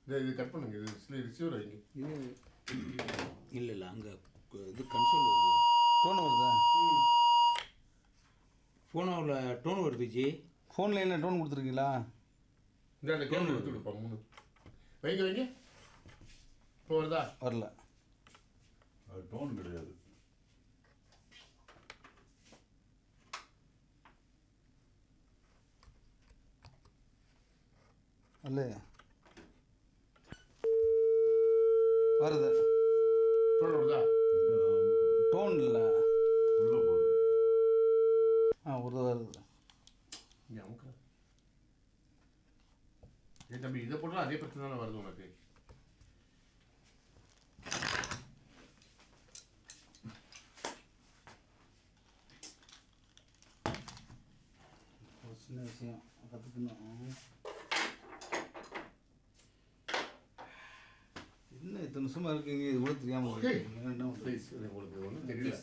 இந்த இது கட் பண்ணுங்க இது ரிசீவர் வைங்க இது இல்லை இல்லை அங்கே இது கன்சோல் வருது டோன் வருதா ஃபோனில் டோன் வருது ஜி ஃபோனில் என்ன டோன் கொடுத்துருக்கீங்களா இந்த அந்த கேபிள் எடுத்து கொடுப்பா மூணு வைங்க வைங்க இப்போ வருதா வரல அது டோன் கிடையாது இல்லையா வருது டோன் வருதா டோன் இல்லை உள்ள போகுது ஆ ஒரு வருது இங்கே அமுக்க ஏன் தம்பி இதை போட்டாலும் அதே பிரச்சனை தானே வருது உனக்கு ஒரு சின்ன விஷயம் கற்றுக்கணும் என்ன இத்தனை நிமிஷமா இருக்கீங்க இது கூட தெரியாமல் Okay. என்ன பண்ணுறது? ப்ளீஸ் உங்களுக்கு ஒன்றும் தெரியல